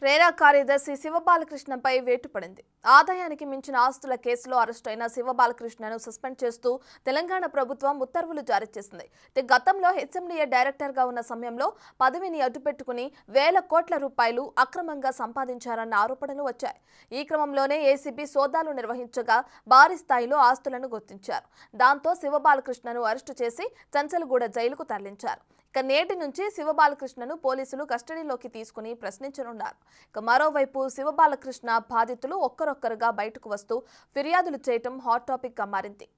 రేరా కార్యదర్శి శివబాలకృష్ణపై వేటు పడింది ఆదాయానికి మించిన ఆస్తుల కేసులో అరెస్టైన శివబాలకృష్ణను సస్పెండ్ చేస్తూ తెలంగాణ ప్రభుత్వం ఉత్తర్వులు జారీ చేసింది ఇక గతంలో హెచ్ఎండిఏ డైరెక్టర్గా ఉన్న సమయంలో పదవిని అడ్డుపెట్టుకుని వేల కోట్ల రూపాయలు అక్రమంగా సంపాదించారన్న ఆరోపణలు వచ్చాయి ఈ క్రమంలోనే ఏసీబీ సోదాలు నిర్వహించగా భారీ స్థాయిలో ఆస్తులను గుర్తించారు దాంతో శివబాలకృష్ణను అరెస్టు చేసి చంచలగూడ జైలుకు తరలించారు ఇక నేటి నుంచి శివబాలకృష్ణను పోలీసులు కస్టడీలోకి తీసుకుని ప్రశ్నించనున్నారు ఇక మరోవైపు శివబాలకృష్ణ బాధితులు ఒక్కరొక్కరుగా బయటకు వస్తూ ఫిర్యాదులు చేయటం హాట్ టాపిక్ గా మారింది